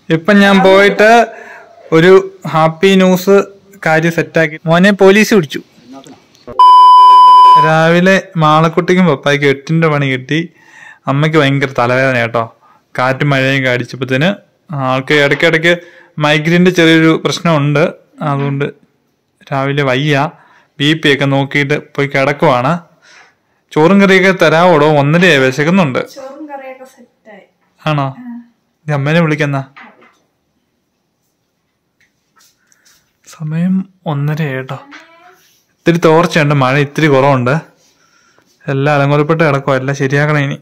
ഇപ്പൊ ഞാൻ പോയിട്ട് ഒരു ഹാപ്പി ന്യൂസ് കാര്യം സെറ്റാക്കി മോനെ പോലീസ് പിടിച്ചു രാവിലെ മാളക്കുട്ടിക്കും പപ്പായ്ക്കും എട്ടിന്റെ പണി കിട്ടി അമ്മയ്ക്ക് ഭയങ്കര തലവേദന കേട്ടോ കാറ്റും മഴയും കാടിച്ചപ്പോഴത്തേന് ആൾക്ക് ഇടയ്ക്കിടയ്ക്ക് മൈഗ്രെയിൻ്റെ ചെറിയൊരു പ്രശ്നമുണ്ട് അതുകൊണ്ട് രാവിലെ വയ്യ ബി പി ഒക്കെ നോക്കിയിട്ട് പോയി കിടക്കുവാണ് ചോറും കറിയൊക്കെ തരാവോടോ ഒന്നരയായി വിശക്കുന്നുണ്ട് ചോറും കറിയൊക്കെ സെറ്റായി ആണോ ഇത് അമ്മേനെ വിളിക്കുന്ന സമയം ഒന്നര കേട്ടോ ഇത്തിരി തോർച്ചയുണ്ട് മഴ ഇത്തിരി കുറവുണ്ട് എല്ലാം അലങ്കുറപ്പെട്ട് കിടക്കുക എല്ലാം ശരിയാക്കണം ഇനി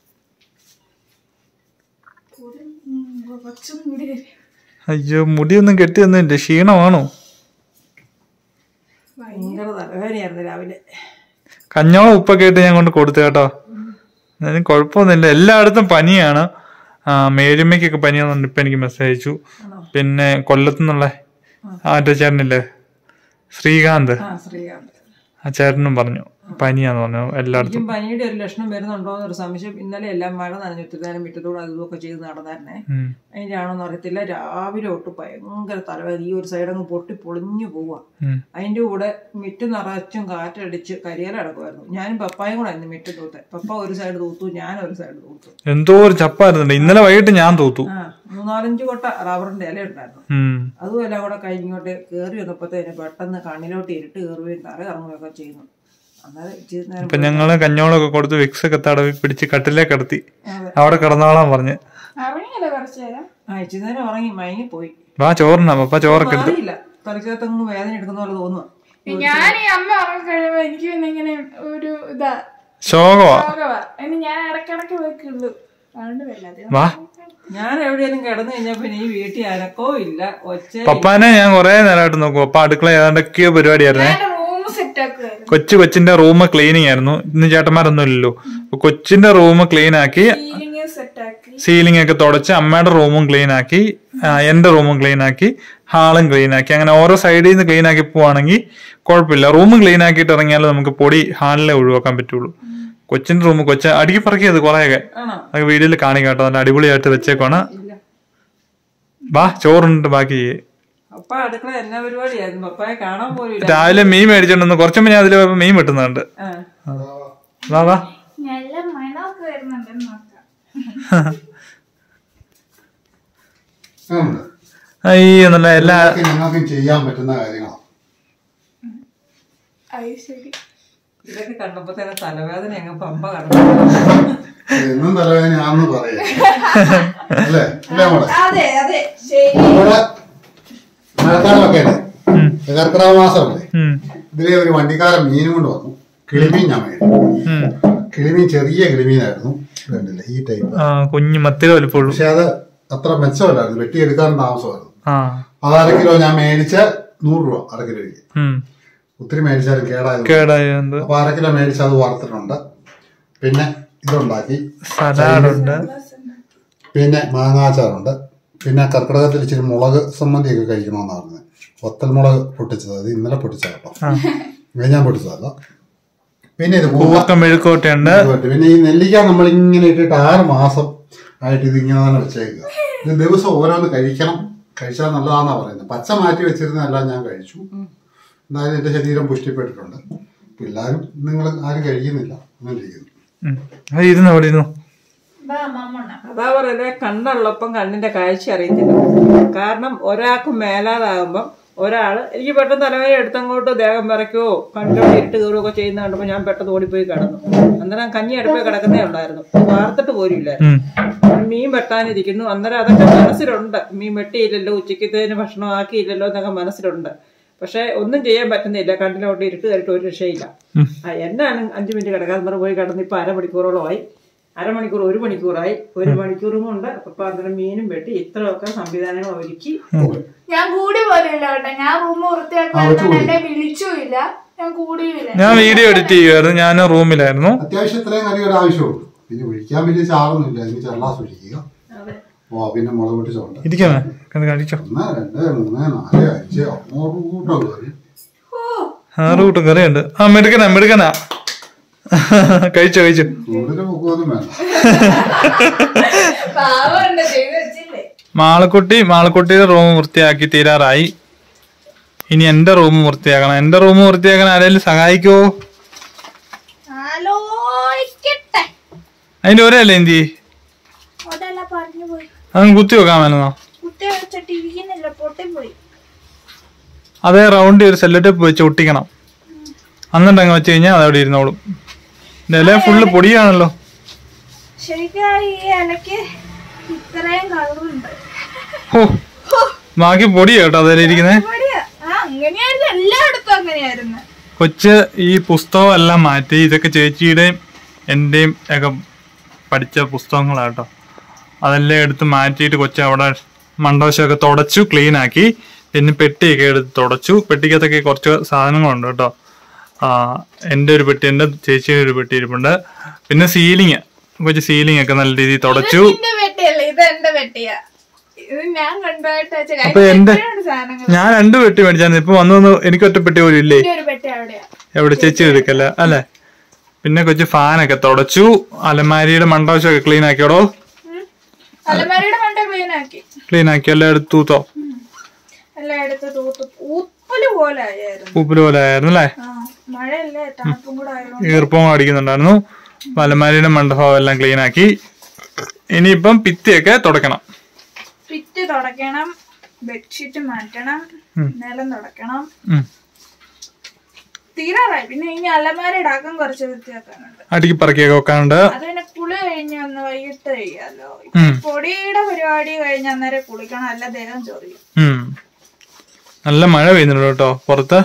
കൊച്ചും കൂടി വരും അയ്യോ മുടിയൊന്നും കെട്ടിയൊന്നുമില്ല ക്ഷീണമാണോ ഭയങ്കര തലവേദനയായിരുന്നു രാവിലെ കഞ്ഞോളം ഉപ്പൊക്കെ ഇട്ട് ഞാൻ കൊണ്ട് കൊടുത്തു കേട്ടോ അതിന് കുഴപ്പമൊന്നുമില്ല എല്ലായിടത്തും പനിയാണ് ആ, മേരുമ്മയ്ക്കൊക്കെ പനിയാണെന്നുണ്ട് ഇപ്പൊ എനിക്ക് മെസ്സേജ് അയച്ചു പിന്നെ കൊല്ലത്തു നിന്നുള്ള ആ മറ്റേ ചേട്ടനില്ലേ ശ്രീകാന്ത് ആ ശ്രീകാന്ത് ആ ചേട്ടനും പറഞ്ഞു പനിയാന്ന് പറഞ്ഞു എല്ലായിടത്തും എനിക്കും പനിയുടെ ഒരു ലക്ഷണം വരുന്നുണ്ടോ എന്നൊരു സംശയം ഇന്നലെ എല്ലാം മഴ നനഞ്ഞു ഒത്തിരി നേരം മുറ്റത്തൂടെ അതും ഇതൊക്കെ ചെയ്ത് നടന്നായിരുന്നേ ഉം. അതിന്റെ ആണോന്ന് അറിയത്തില്ല രാവിലെ തൊട്ട് ഭയങ്കര തലവേദന ഈ ഒരു സൈഡ് അങ്ങ് പൊട്ടി പൊളിഞ്ഞു പോവാ ഉം. അതിന്റെ കൂടെ മിറ്റ് നിറച്ചും കാറ്റടിച്ച് കരിയല അടക്കുമായിരുന്നു ഞാനും പപ്പായും കൂടെ ആയിരുന്നു മിറ്റ് തൂത്തെ പപ്പ ഒരു സൈഡ് തൂത്തു ഞാൻ ഒരു സൈഡ് തൂത്തു എന്തോ ഒരു ചപ്പായിരുന്നുണ്ട് ഇന്നലെ വൈകിട്ട് ഞാൻ തൂത്തു ആ മൂന്നാലഞ്ച് കൊട്ട റബ്ബറിന്റെ ഇല ഉണ്ടായിരുന്നു ഉം. അതും എല്ലാം കൂടെ കഴിഞ്ഞിങ്ങോട്ട് കയറി വന്നപ്പോഴത്തേന് പെട്ടെന്ന് കണ്ണിലോട്ട് ഇരുട്ട് കയറുകയും തറ ഇറങ്ങുകയൊക്കെ ചെയ്യുന്നു അന്നേരം ഇച്ചിരി നേരം ഇപ്പൊ ഞങ്ങള് കഞ്ഞോളൊക്കെ കൊടുത്ത് വിക്സ് ഒക്കെ തടവി പിടിച്ച് കട്ടിലേക്ക് കിടത്തി അതെ. അവിടെ കിടന്നോളാം പറഞ്ഞ് അറിയില്ല കുറച്ചു നേരം ആ ഇച്ചിരി നേരം ഉറങ്ങി മയങ്ങി പോയി വാ ചോറിനാ പപ്പ ചോറൊക്കെ എടുത്തു അറിയില്ല തലക്കകത്തങ്ങ് വേദന എടുക്കുന്ന പോലെ തോന്നുക ഞാൻ ഈ അമ്മ ഉറങ്ങി കഴിയുമ്പോ എനിക്ക് പിന്നെ ഇങ്ങനെ ഒരു ഇതാ ശോകമാ രോഗമാ ഇനി ഞാൻ ഇടക്കിടക്ക് വെക്കുള്ളൂ അതുകൊണ്ട് വല്ലാതെ വാ ഞാൻ എവിടെയെങ്കിലും കിടന്നു കഴിഞ്ഞാൽ പിന്നെ ഈ വീട്ടിൽ അനക്കോ ഇല്ല ഒച്ച പപ്പാനെ ഞാൻ കൊറേ നേരമായിട്ട് നോക്കും പപ്പ അടുക്കള ഏതാണ്ടൊക്കെയോ പരിപാടിയായിരുന്നേ ഞാൻ റൂം സെറ്റ് ആക്കുമായിരുന്നു കൊച്ചു കൊച്ചിന്റെ റൂം ക്ലീനിങ് ആയിരുന്നു ഇന്ന് ചേട്ടന്മാരൊന്നും ഇല്ലല്ലോ അപ്പൊ കൊച്ചിന്റെ റൂം ക്ലീൻ ആക്കി സീലിംഗ് സെറ്റ് ആക്കി സീലിംഗ് ഒക്കെ തുടച്ച് അമ്മയുടെ റൂമും ക്ലീൻ ആക്കി ആ, എന്റെ റൂമും ക്ലീൻ ആക്കി ഹാളും ക്ലീൻ ആക്കി അങ്ങനെ ഓരോ സൈഡിൽ നിന്ന് ക്ലീൻ ആക്കി പോവാണെങ്കിൽ കുഴപ്പമില്ല റൂം ക്ലീൻ ആക്കിയിട്ട് ഇറങ്ങിയാൽ നമുക്ക് പൊടി ഹാളിലെ ഒഴിവാക്കാൻ പറ്റുള്ളൂ കൊച്ചിന്റെ റൂം കൊച്ച അടുക്കി പറക്കിയത് കുറെയൊക്കെ ആണോ അത് വീഡിയോയിൽ കാണിക്കാം കേട്ടോ നല്ല അടിപൊളിയായിട്ട് വെച്ചേക്കാണ് ഇല്ല വാ ചോറുണ്ട് ബാക്കി ചെയ്യ്. പപ്പ അടുക്കള എന്നാ പരിപാടിയായിരുന്നു പപ്പയെ കാണാൻ പോലും ഇല്ല രാവിലെ മീൻ മേടിച്ചോണ്ടെന്ന് കുറച്ചു മുന്നേ അതിൽ മീൻ വെട്ടുന്നുണ്ട് ആ. വാ വാ നല്ല മണമൊക്കെ വരുന്നുണ്ടെന്ന് നോക്കാം ഉണ്ട്. അയ്യോ നല്ല എല്ലാ ഇതൊക്കെ ഞങ്ങൾക്ക് ചെയ്യാൻ പറ്റുന്ന കാര്യങ്ങളാണ് അത് ശരി ഇതൊക്കെ കണ്ടപ്പോ തന്നെ തലവേദന അങ്ങ് പമ്പ കടന്നു എന്നും തലവേദനയാണെന്ന് പറയാം അല്ലേ അല്ലേ മോളെ അതെ അതെ ശരി ഇവിടെ മഴക്കാലമൊക്കെ അല്ലേ കർക്കിടക മാസമല്ലേ ഉം, ഇതിലെ ഒരു വണ്ടിക്കാരൻ മീനും കൊണ്ട് വന്നു കിളിമീൻ ഞാൻ മേടിച്ചു ഉം. കിളിമീൻ ചെറിയ കിളിമീനായിരുന്നു ഇതുണ്ടല്ലേ ഈ ടൈപ്പ് ആ കുഞ്ഞു മത്തിര വലിപ്പമുള്ളൂ പക്ഷെ അത് അത്ര മെച്ചമല്ലായിരുന്നു വെട്ടിയെടുക്കാൻ താമസമായിരുന്നു ആ അത് അര കിലോ ഞാൻ മേടിച്ച നൂറ് രൂപ അര കിലോയ്ക്ക് ഉം ഒത്തിരി മേടിച്ചാലും കേടായത് കേടായ എന്ത് അപ്പൊ അര കിലോ മേടിച്ച് അത് വറുത്തിട്ടുണ്ട് പിന്നെ ഇതുണ്ടാക്കി സലാഡുണ്ട് പിന്നെ മാങ്ങാച്ചാറുണ്ട് പിന്നെ കർക്കിടകത്തിൽ ഇച്ചിരി മുളക് സംബന്ധിയൊക്കെ കഴിക്കണമെന്ന് പറഞ്ഞത് ഒത്തൽ മുളക് പൊട്ടിച്ചത് അത് ഇന്നലെ പൊട്ടിച്ചത് കേട്ടോ ഇത് ഞാൻ പൊട്ടിച്ചതല്ല പിന്നെ ഇത് കൂവ കൂവക്ക മെഴുക്കോട്ടയുണ്ട് ഇതുണ്ട്. പിന്നെ ഈ നെല്ലിക്ക നമ്മൾ ഇങ്ങനെ ഇട്ടിട്ട് ആറ് മാസം ആയിട്ട് ഇത് ഇങ്ങനെ തന്നെ വെച്ചേക്കുക ഇത് ദിവസം ഓരോന്ന് കഴിക്കണം കഴിച്ചാൽ നല്ലതാണെന്നാ പറയുന്നത് പച്ച മാറ്റി വെച്ചിരുന്നതെല്ലാം ഞാൻ കഴിച്ചു എന്തായാലും എന്റെ ശരീരം പുഷ്ടിപ്പെട്ടിട്ടുണ്ട് പിള്ളേരും നിങ്ങൾ ആരും കഴിക്കുന്നില്ല അങ്ങനെ ഇരിക്കുന്നു ഉം. അത് ഇരുന്നു അവിടെ ഇരുന്നു ബാ മമ്മണ്ണ അതാ പറയുന്നത് കണ്ണുള്ളപ്പം കണ്ണിന്റെ കാഴ്ച അറിയത്തില്ല കാരണം ഒരാൾക്ക് മേലാതാകുമ്പം ഒരാള് എനിക്ക് പെട്ടെന്ന് തലവേദന എടുത്തങ്ങോട്ട് ദേഹം വിറയ്ക്കോ കണ്ടോട് ഇരുട്ട് കയറുകയോ ഒക്കെ ചെയ്യുന്ന കണ്ടപ്പോൾ ഞാൻ പെട്ടെന്ന് ഓടിപ്പോയി കിടന്നു അന്നേരം കഞ്ഞി അടുപ്പേ കിടക്കുന്നേ ഉണ്ടായിരുന്നു വാർത്തിട്ട് പോരില്ല ഉം. മീൻ വെട്ടാനിരിക്കുന്നു അന്നേരം അതൊക്കെ മനസ്സിലുണ്ട് മീൻ വെട്ടിയില്ലല്ലോ ഉച്ചക്കത്തേന് ഭക്ഷണം ആക്കിയില്ലല്ലോ എന്നൊക്കെ മനസ്സിലുണ്ട് പക്ഷെ ഒന്നും ചെയ്യാൻ പറ്റുന്നില്ല കണ്ണിലോട്ട് ഇരുട്ട് കയറിയിട്ട് ഒരു രക്ഷയില്ല ആ എന്നാണ് അഞ്ചു മിനിറ്റ് കിടക്കാൻ പറഞ്ഞ് പോയി കിടന്ന് ഇപ്പൊ അരമണിക്കൂറോളമായി അരമണിക്കൂർ ഒരു മണിക്കൂറായി ഒരു മണിക്കൂറും കൊണ്ട് അപ്പൊ അന്നേരം മീനും വെട്ടി ഇത്രയൊക്കെ സംവിധാനങ്ങൾ ഒരുക്കി പോയി ഞാൻ കൂടി പോലില്ല കേട്ടോ ഞാൻ റൂം വൃത്തിയാക്കുമ്പോൾ എന്നെ വിളിച്ചുമില്ല ഞാൻ കൂടിയില്ല ഞാൻ വീഡിയോ എഡിറ്റ് ചെയ്യുമായിരുന്നു ഞാൻ റൂമിലായിരുന്നു അത്യാവശ്യം ഇത്രയും കറിയുടെ ആവശ്യമുള്ളൂ പിന്നെ ഒഴിക്കാൻ വലിയ ചാറൊന്നുമില്ല അതിന് ചെള്ളാസ് ഒഴിക്കുക ഓ പിന്നെ മുളക് പൊട്ടിച്ചുണ്ട് ഇരിക്കാമേ കണ്ട് കഴിച്ചോ ഒന്ന് രണ്ട് മൂന്ന് നാല് അഞ്ച് ആറ് കൂട്ടം കറി ആറ് കൂട്ടം കറിയുണ്ട് ആ മെടുക്കനാ മെടുക്കനാ കഴിച്ചോ കഴിച്ചോ കൂടുതൽ പൊക്കമൊന്നും വേണ്ട പാവമുണ്ട് ചെയ്ത് വെച്ചില്ലേ മാളക്കുട്ടി മാളക്കുട്ടിയുടെ റൂം വൃത്തിയാക്കി തീരാറായി ഇനി എന്റെ റൂം വൃത്തിയാക്കണം എന്റെ റൂം വൃത്തിയാക്കാൻ ആരെങ്കിലും സഹായിക്കുവോ ആലോചിക്കട്ടെ അതിന്റെ ഒരല്ലേ എന്തി അതെല്ലാം പറഞ്ഞു പോയി അതും കുത്തി വെക്കാൻ വേണമെന്നോ കുത്തി വെച്ചിട്ട് ഇരിക്കുന്നില്ല പൊട്ടിപ്പോയി അതേ റൗണ്ട് ഒരു സെല്ലറ്റപ്പ് വെച്ച് ഒട്ടിക്കണം എന്നിട്ട് അങ്ങ് വെച്ച് കഴിഞ്ഞാൽ അതവിടെ ഇരുന്നോളും ഇല ഫുള്ള് പൊടിയാണല്ലോ ശരിക്കും ഈ ഇലക്ക് ഇത്രയും കളറുണ്ട് ഓ ബാക്കി പൊടിയാ കേട്ടോ അതിൽ ഇരിക്കുന്നത് ഇവിടെയാ. ആ അങ്ങനെയായിരുന്നു എല്ലായിടത്തും അങ്ങനെയായിരുന്നു കൊച്ച് ഈ പുസ്തകം എല്ലാം മാറ്റി ഇതൊക്കെ ചേച്ചിയുടെയും എന്റെയും ഒക്കെ പഠിച്ച പുസ്തകങ്ങളാട്ടോ അതെല്ലാം എടുത്ത് മാറ്റിയിട്ട് കൊച്ച് അവിടെ മണ്ടവശമൊക്കെ തുടച്ചു ക്ലീൻ ആക്കി പിന്നെ പെട്ടിയൊക്കെ എടുത്ത് തുടച്ചു പെട്ടിക്കകത്തൊക്കെ കുറച്ച് സാധനങ്ങളുണ്ട് കേട്ടോ ആ എൻ്റെ ഒരു പെട്ടി എൻ്റെ ചേച്ചിയുടെ ഒരു പെട്ടി ഇരിപ്പുണ്ട് പിന്നെ സീലിങ് കൊച്ചു സീലിംഗ് ഒക്കെ നല്ല രീതിയിൽ തുടച്ചു എന്റെ വെട്ടിയല്ല ഇത് എന്റെ വെട്ടിയാ ഇത് ഞാൻ കൊണ്ടുപോയിട്ട് വെച്ച കാര്യം. അപ്പൊ എന്റെ ഇത്രയാണ് സാധനങ്ങൾ ഞാൻ രണ്ട് പെട്ടി മേടിച്ചായിരുന്നു ഇപ്പൊ വന്നു വന്ന് എനിക്ക് ഒറ്റ പെട്ടി പോലും ഇല്ലേ എന്റെ ഒരു പെട്ടി അവിടെയാ എവിടെ ചേച്ചി എടുക്കല്ല അല്ലെ പിന്നെ കൊച്ചു ഫാനൊക്കെ തുടച്ചു അലമാരിയുടെ മണ്ടവശമൊക്കെ ക്ലീൻ ആക്കിയോടോ ഉം. അലമാരിയുടെ മണ്ട ക്ലീൻ ആക്കി ക്ലീൻ ആക്കി എല്ലാം എടുത്ത് തൂത്തോ എല്ലാം എടുത്ത് തൂത്ത് ഉപ്പല് പോലെ ആയിരുന്നു ഉപ്പില് പോലെ ആയിരുന്നു അല്ലേ ആ മഴയല്ലേ തണുപ്പും കൂടെ ആയതുകൊണ്ട് ഈർപ്പവും അടിക്കുന്നുണ്ടായിരുന്നു അപ്പൊ അലമാരിയുടെ മണ്ടഭാവം എല്ലാം ക്ലീൻ ആക്കി ഇനിയിപ്പം ഭിത്തിയൊക്കെ തുടക്കണം പിറ്റ് തുടയ്ക്കണം ബെഡ്ഷീറ്റ് മാറ്റണം നിലം തുടയ്ക്കണം ഉം. തീരാറായി പിന്നെ ഇനി അലമാരയുടെ അകം കുറച്ച് വൃത്തിയാക്കാനുണ്ട് അടുക്കി പറക്കിയൊക്കെ വെക്കാനുണ്ട് അത് പിന്നെ കുളി കഴിഞ്ഞ് ഒന്ന് വൈകിട്ട് ചെയ്യാലോ ഉം. പൊടിയുടെ പരിപാടി കഴിഞ്ഞ് അന്നേരം കുളിക്കണം അല്ല ദേഹം ചൊറിയും ഉം. നല്ല മഴ പെയ്യുന്നുണ്ട് കേട്ടോ പുറത്ത്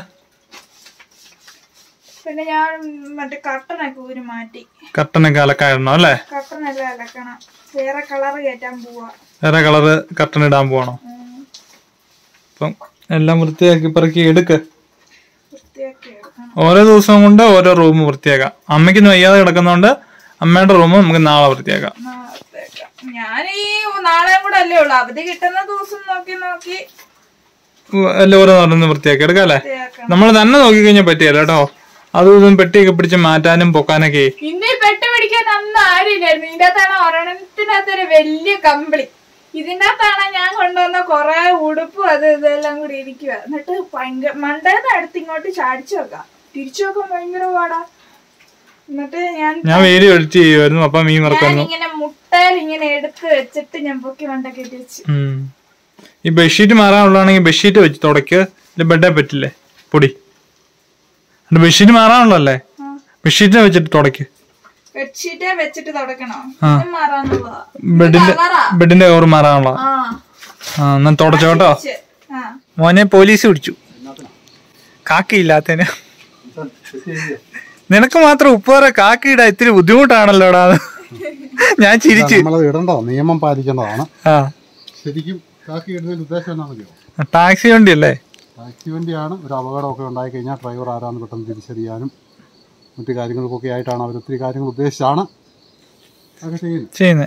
പിന്നെ ഞാൻ മറ്റേ കട്ടനൊക്കെ ഊരി മാറ്റി കർട്ടനൊക്കെ അലക്കായിടണം അല്ലേ കട്ടനെല്ലാം അലക്കണം വേറെ കളർ കയറ്റാൻ പോവാ വേറെ കളറ് കർട്ടൻ ഇടാൻ പോകണം ഉം. അപ്പം എല്ലാം വൃത്തിയാക്കി പറക്കി എടുക്ക് വൃത്തിയാക്കി എടുക്കണം ഓരോ ദിവസവും കൊണ്ട് ഓരോ റൂം വൃത്തിയാക്കാം അമ്മയ്ക്ക് ഇന്ന് വയ്യാതെ കിടക്കുന്നതുകൊണ്ട് അമ്മയുടെ റൂം നമുക്ക് നാളെ വൃത്തിയാക്കാം നാളത്തേക്ക്. ഞാൻ ഈ നാളെയും കൂടെ അല്ലേ ഉള്ളു അവധി കിട്ടുന്ന ദിവസം നോക്കി നോക്കി ഉ- എല്ലാം ഓരോ നടന്ന് വൃത്തിയാക്കി എടുക്കാം അല്ലേ വൃത്തിയാക്കണം നമ്മൾ തന്നെ നോക്കി കഴിഞ്ഞാൽ പറ്റിയല്ല കേട്ടോ അതും ഇതും പെട്ടിയൊക്കെ പിടിച്ച് മാറ്റാനും പൊക്കാനൊക്കെ ഇന്ന് ഈ പെട്ട് പിടിക്കാൻ അന്ന് ആരില്ലായിരുന്നു ഇതിന്റെ അകത്താണ് ഒരെണ്ണത്തിനകത്തൊരു വലിയ കമ്പിളി ഇതിന്റെ അകത്താണ് ഞാൻ കൊണ്ടുവന്ന കൊറേ ഉടുപ്പും അത് ഇതെല്ലാം കൂടി ഇരിക്കുക എന്നിട്ട് ഭയങ്കര മണ്ടേന്ന് അടുത്ത് ഇങ്ങോട്ട് ചാടിച്ചു വെക്കാം തിരിച്ചു വെക്കാൻ ഭയങ്കര പാടാ എന്നിട്ട് ഞാൻ ഞാൻ വീഡിയോ എഡിറ്റ് ചെയ്യുമായിരുന്നു അപ്പം മീൻ ഞാൻ മറക്കുന്നു ഇങ്ങനെ മുട്ടയിൽ ഇങ്ങനെ എടുത്ത് വെച്ചിട്ട് ഞാൻ പൊക്കി മണ്ട കെട്ടി വെച്ചു ഉം. ഈ ബെഡ്ഷീറ്റ് മാറാനുള്ളതാണെങ്കിൽ ബെഡ്ഷീറ്റ് വെച്ച് തുടയ്ക്ക് ഇല്ല ബെഡേ പറ്റില്ലേ പൊടി ബെഡ്ഷീറ്റ് മാറാനുള്ളതല്ലേ ബെഡ്ഷീറ്റിനെ വെച്ചിട്ട് തുടയ്ക്ക് ബെഡ്ഷീറ്റേ വെച്ചിട്ട് തുടക്കണോ ആ. ഇത് മാറാന്നുള്ളതാ ബെഡിന്റെ കവറാ. ബെഡിന്റെ കവർ മാറാനുള്ള ആ ആ എന്നാ തുടച്ചോ കേട്ടോ ഛെ, ആ മോനെ പോലീസ് പിടിച്ചു കാക്കിയില്ലാത്തതിന് നിനക്ക് മാത്രം ഉപ്പുവരെ കാക്കിയിടാൻ ഇത്തിരി ബുദ്ധിമുട്ടാണല്ലോടാ ഞാൻ ചിരിച്ചു നമ്മളത് ഇടണ്ടോ നിയമം പാലിക്കേണ്ടതാണ് ആ ശരിക്കും കാക്കി ഇടുന്നതിന്റെ ഉദ്ദേശം എന്താണെന്നറിയോ ടാക്സി വണ്ടിയല്ലേ ടാക്സി വണ്ടിയാണ് ഒരു അപകടമൊക്കെ ഉണ്ടായി കഴിഞ്ഞാൽ ഡ്രൈവർ ആരാന്ന് പെട്ടെന്ന് തിരിച്ചറിയാനും മറ്റു കാര്യങ്ങൾക്കൊക്കെ ആയിട്ടാണ് അവർ ഒത്തിരി കാര്യങ്ങൾ ഉദ്ദേശിച്ചാണ് അതൊക്കെ ചെയ്യുന്നത് ചെയ്യുന്നത്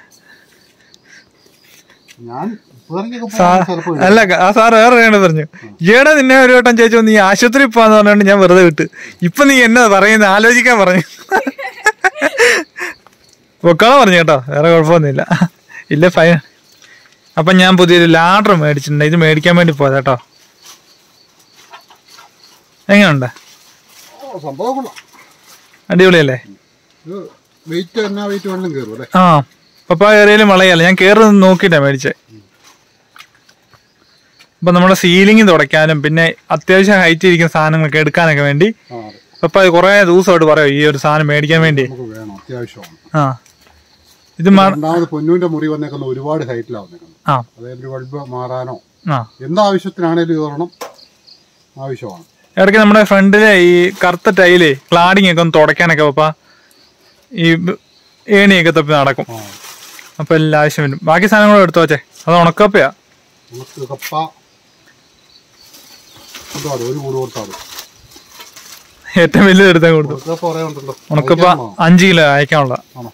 ഞാൻ ഇറങ്ങിയൊക്കെ പോകാൻ ചിലപ്പോൾ അല്ല ആ സാർ വേറെ വേണ്ട പറഞ്ഞു ഈയിടെ നിന്നെ ഒരു വട്ടം ചോദിച്ചു നീ ആശുപത്രി പോവാന്ന് പറഞ്ഞോണ്ട് ഞാൻ വെറുതെ വിട്ട് ഇപ്പൊ നീ എന്നാ പറയുന്നത് ആലോചിക്കാൻ പറഞ്ഞു പൊക്കോളാൻ പറഞ്ഞു കേട്ടോ വേറെ കുഴപ്പമൊന്നുമില്ല ഇല്ല ഫൈൻ അപ്പൊ ഞാൻ പുതിയൊരു ലാഡർ മേടിച്ചിട്ടുണ്ട് ഇത് മേടിക്കാൻ വേണ്ടി പോയതാ കേട്ടോ എങ്ങനെയുണ്ട് ഓ, സംഭവം കൊള്ളാം അടിപൊളിയല്ലേ ഇത് വെയിറ്റ് എന്നാ വെയിറ്റ് വേണമെങ്കിലും കയറും അല്ലേ ആ പപ്പ കയറിയാലും വളയല്ല ഞാൻ കയറുന്നത് നോക്കിയിട്ടാ മേടിച്ചേ അപ്പൊ നമ്മുടെ സീലിംഗ് തുടയ്ക്കാനും പിന്നെ അത്യാവശ്യം ഹൈറ്റ് ഇരിക്കുന്ന സാധനങ്ങളൊക്കെ എടുക്കാനൊക്കെ വേണ്ടി ആ അതെ പപ്പ അത് കുറേ ദിവസമായിട്ട് പറയോ ഈ ഒരു സാധനം മേടിക്കാൻ വേണ്ടി നമുക്ക് വേണം അത്യാവശ്യമാണ് ആ ഇത് മാ രണ്ടാമത് പൊന്നൂന്റെ മുറി വന്നേക്കുന്ന ഒരുപാട് ഹൈറ്റിലാണ് വന്നേക്കുന്നത് ആ അതായത് ഒരു ബൾബ് മാറാനോ ആ എന്താവശ്യത്തിനാണേലും കയറണം ആവശ്യമാണ് ഇടയ്ക്ക് നമ്മുടെ ഫ്രണ്ടിലെ ഈ കറുത്ത ടൈല് ക്ലാഡിങ് ഒക്കെ ഒന്ന് തുടയ്ക്കാനൊക്കെ പപ്പ ഈ ബ് ഏണിയൊക്കെ തപ്പി നടക്കും ആ അപ്പൊ എല്ലാ ആവശ്യം വരും ബാക്കി സാധനങ്ങളും എടുത്തു വച്ചേ അത് ഉണക്കപ്പയാ നമുക്ക് കപ്പ ഒരുപാട് ഒരു കൂട് കൊടുത്താൽ ഏറ്റവും വലുത് എടുത്താൽ കൊടുത്തു ഉണക്കപ്പ കുറേ ഉണ്ടല്ലോ ഉണക്കപ്പ കഴിക്കാമോ? അഞ്ച് കിലോ അയക്കാനുള്ള ആണോ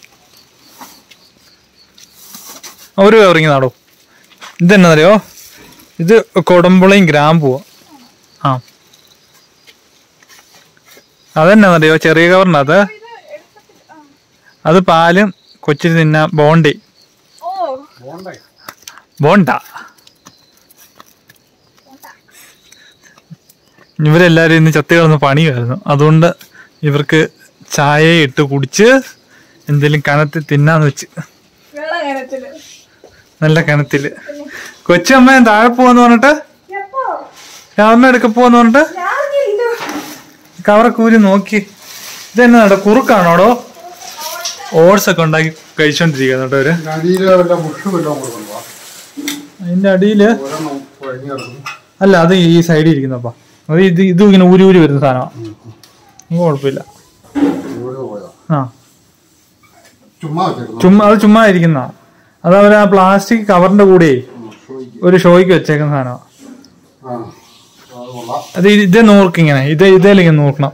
ഒരു കവറിങ് നാടോ ഇതെന്നറിയോ ഇത് കൊടമ്പുളയും ഗ്രാമ്പുവോ ആ അതെന്നറിയോ ചെറിയ കവറിനകത്ത് അത് പാലും കൊച്ചിന് തിന്ന ബോണ്ടി ഓ പോണ്ടേ ബോണ്ട ഇവരെല്ലാരും ഇന്ന് ചത്തി കിടന്ന് പണിയായിരുന്നു അതുകൊണ്ട് ഇവർക്ക് ചായ ഇട്ട് കുടിച്ച് എന്തെങ്കിലും കനത്തിൽ തിന്നാന്ന് വെച്ച് വെള്ളം കനത്തില് നല്ല കനത്തില് കൊച്ചമ്മ താഴെ പോവാന്ന് പറഞ്ഞിട്ട് എപ്പോ രാമ എടുക്ക പോവാന്ന് പറഞ്ഞിട്ട് ഞാനില്ല കവറൊക്കെ ഊരി നോക്കി ഇതെന്നാടോ കുറുക്കാണോടോ ഓട്സ് ഒക്കെ ഉണ്ടാക്കി കഴിച്ചോണ്ടിരിക്കുന്നു കേട്ടോ അവര് അടിയിലെ വല്ല മുഷ് വല്ലതും കൊടുക്കണ്ടോ അതിന്റെ അടിയില് ഓരോന്നും കുഴഞ്ഞു കിടക്കുന്നു അല്ല അത് ഈ സൈഡിൽ ഇരിക്കുന്നപ്പാ അത് ഇത് ഇത് ഇങ്ങനെ ഊരി ഊരി വരുന്ന സാധനമാണ് കുഴപ്പമില്ല ഇവിടെ പോയതാ ആ ചുമ്മാ വെച്ചേക്കുന്നു ചുമ്മാ അത് ചുമ്മാ ഇരിക്കുന്ന അത് അവർ ആ പ്ലാസ്റ്റിക് കവറിന്റെ കൂടെ ഷോയ്ക്ക് ഒരു ഷോയ്ക്ക് വെച്ചേക്കുന്ന സാധനമാണ് ആ അത് കൊള്ളാം അത് ഇത് ഇതേ നോക്കിങ്ങനെ ഇതേ ഇതേലിങ്ങനെ നോക്കണം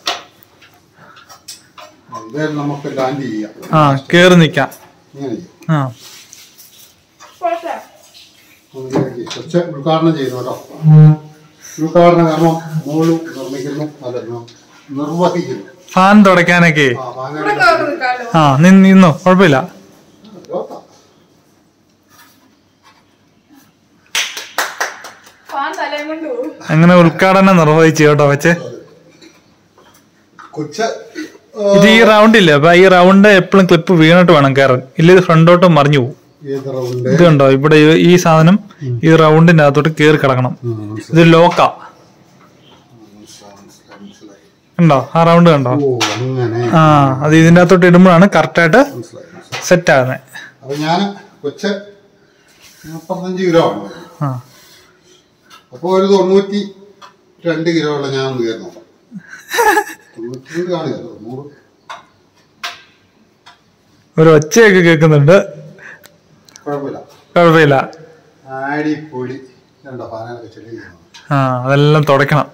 ഇതേ നമുക്ക് ലാൻഡ് ചെയ്യാം ആ കേറി നിക്കാം ഇങ്ങനെ ചെയ്യാം ആ പോട്ടെ നമുക്ക് കൊച്ച ഉദ്ഘാടനം ചെയ്തു കേട്ടോ ഉദ്ഘാടന കർമ്മം മോളു നിർമ്മിക്കുന്നു അല്ല നി- നിർവഹിക്കുന്നു ഫാൻ തുടയ്ക്കാനൊക്കെ ആ ഇവിടെ വാങ്ങാൻ കയറി നിൽക്കാലോ ആ നിന്ന് നിന്നോ കുഴപ്പമില്ല ഫാൻ തലയും കൊണ്ട് പോകും അങ്ങനെ ഉദ്ഘാടനം നിർവഹിച്ചു കേട്ടോ വെച്ച് കൊച്ച ഇത് ഈ റൗണ്ട് ഇല്ലേ അപ്പൊ ഈ റൗണ്ട് എപ്പോഴും ക്ലിപ്പ് വീണിട്ട് വേണം കയറാൻ ഇല്ല ഇത് ഫ്രണ്ടോട്ട് മറിഞ്ഞു പോകും ഏത് റൗണ്ട് ഇത് കണ്ടോ ഇവിടെ ഈ- ഈ സാധനം ഈ റൗണ്ടിന്റെ അകത്തോട്ട് കയറി കിടക്കണം ഇത് ലോക്കാ മനസ്സിലായി കണ്ടോ ആ റൗണ്ട് കണ്ടോ ഓ അങ്ങനെ ആ അത് ഇതിന്റെ അകത്തോട്ട് ഇടുമ്പോഴാണ് കറക്റ്റ് ആയിട്ട് മനസ്സിലായി മനസ്സിലായി സെറ്റ് ആകുന്നത് അപ്പൊ ഞാൻ കൊച്ച മുപ്പത്തഞ്ച് കിലോ ആണ് ആ അപ്പോൾ ഒരു തൊണ്ണൂറ്റി രണ്ട് കിലോ ഉള്ള ഞാൻ ഒന്ന് കയറി നോക്കാം തൊണ്ണൂറ്റി രണ്ട് കാണുക തൊണ്ണൂറ് ഒരു ഒച്ചയൊക്കെ കേൾക്കുന്നുണ്ട് കുഴപ്പമില്ല കുഴപ്പമില്ല ആടിപ്പൊളി രണ്ടോ ഫാനൊക്കെ ചെറിയ ആ അതെല്ലാം തുടയ്ക്കണം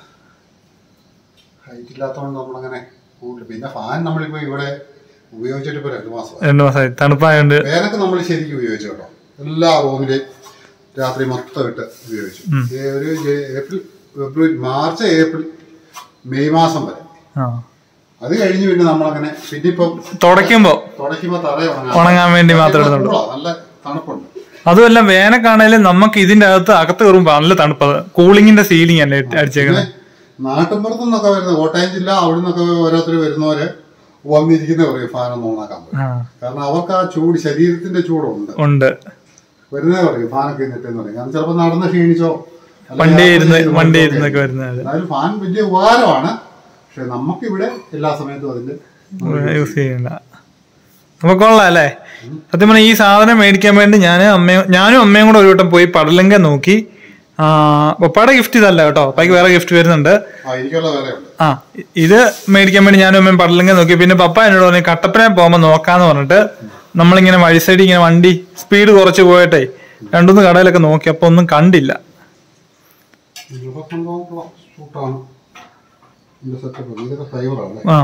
ഹൈറ്റ് ഇല്ലാത്തതുകൊണ്ട് നമ്മളങ്ങനെ കൂടുതൽ പിന്നെ ഫാൻ നമ്മളിപ്പോ ഇവിടെ ഉപയോഗിച്ചിട്ട് ഇപ്പൊ രണ്ടു മാസം രണ്ടു മാസമായി തണുപ്പായോണ്ട് വേനൊക്കെ നമ്മൾ ശരിക്കും ഉപയോഗിച്ചു കേട്ടോ എല്ലാ റൂമില് രാത്രി മൊത്തം ഇട്ട് ഉപയോഗിച്ചു ഈ ഒരു ജെ- April February March April May മാസം വരെ ആ അത് കഴിഞ്ഞ് പിന്നെ നമ്മളങ്ങനെ പിന്നെ ഇപ്പം തുടയ്ക്കുമ്പോ തുടയ്ക്കുമ്പോ തറ ഉണങ്ങാൻ വേണ്ടി മാത്രം ഇടുന്നുള്ളൂ. ചൂടാ, നല്ല തണുപ്പുണ്ട് അതുമല്ല വേനൽക്കാണേലും നമുക്ക് ഇതിന്റെ അകത്ത് അകത്ത് കയറുമ്പോ നല്ല തണുപ്പ് കൂളിങ്ങിന്റെ സീലിംഗ് അല്ലേ പിന്നെ അടിച്ചേക്കുന്നത് നാട്ടിൻപുറത്തു നിന്നൊക്കെ വരുന്ന കോട്ടയം ജില്ല അവിടെ നിന്നൊക്കെ ഓരോരുത്തർ വരുന്നവര് വന്നിരിക്കുന്ന പറയും ഫാനൊന്നും ഓണാക്കാൻ പറയും ആ കാരണം അവർക്ക് ആ ചൂട് ശരീരത്തിന്റെ ചൂടുണ്ട് ഉണ്ട് വരുന്നേ പറയും ഫാനൊക്കെ നിട്ടെന്ന് പറയും കാരണം ചിലപ്പോൾ നടന്ന് ക്ഷീണിച്ചോ അല്ലെങ്കിൽ വണ്ടി യാത്ര ഇരുന്ന് ചെയ്ത് വണ്ടി പോകുന്നതൊക്കെ ഇരുന്നൊക്കെ ആയിരിക്കും. വരുന്നത് എന്നാലും ഫാൻ വലിയ ഉപകാരമാണ് പക്ഷെ നമുക്കിവിടെ എല്ലാ സമയത്തും അതിന്റെ യൂസ് ചെയ്യണ്ട അപ്പൊ കൊള്ളാം അല്ലേ സത്യം പറഞ്ഞാൽ ഈ സാധനം മേടിക്കാൻ വേണ്ടി ഞാൻ അമ്മയും ഞാനും അമ്മയും കൂടെ ഒരു വട്ടം പോയി പടലങ്ക നോക്കി ആ പപ്പയുടെ ഗിഫ്റ്റ് ഇതല്ല കേട്ടോ പപ്പയ്ക്ക് വേറെ ഗിഫ്റ്റ് വരുന്നുണ്ട് ആ എനിക്കുള്ള വേറെ ഉണ്ട് ആ ഇ- ഇത് മേടിക്കാൻ വേണ്ടി ഞാനും അമ്മയും പടലങ്ക നോക്കി പിന്നെ പപ്പ എന്നോട് പറഞ്ഞു കട്ടപ്പന പോകുമ്പോൾ നോക്കാന്ന് പറഞ്ഞിട്ട് നമ്മളിങ്ങനെ വഴി സൈഡിൽ ഇങ്ങനെ വണ്ടി സ്പീഡ് കുറച്ച് പോയിട്ടെ രണ്ടുമൂന്ന് കടയിലൊക്കെ നോക്കി അപ്പൊ ഒന്നും കണ്ടില്ല ഇതൊക്കെ സംഭവം സൂട്ടാണ് ഇതിന്റെ സെറ്റപ്പ് ഇതൊക്കെ ഫൈബറാണ് ആ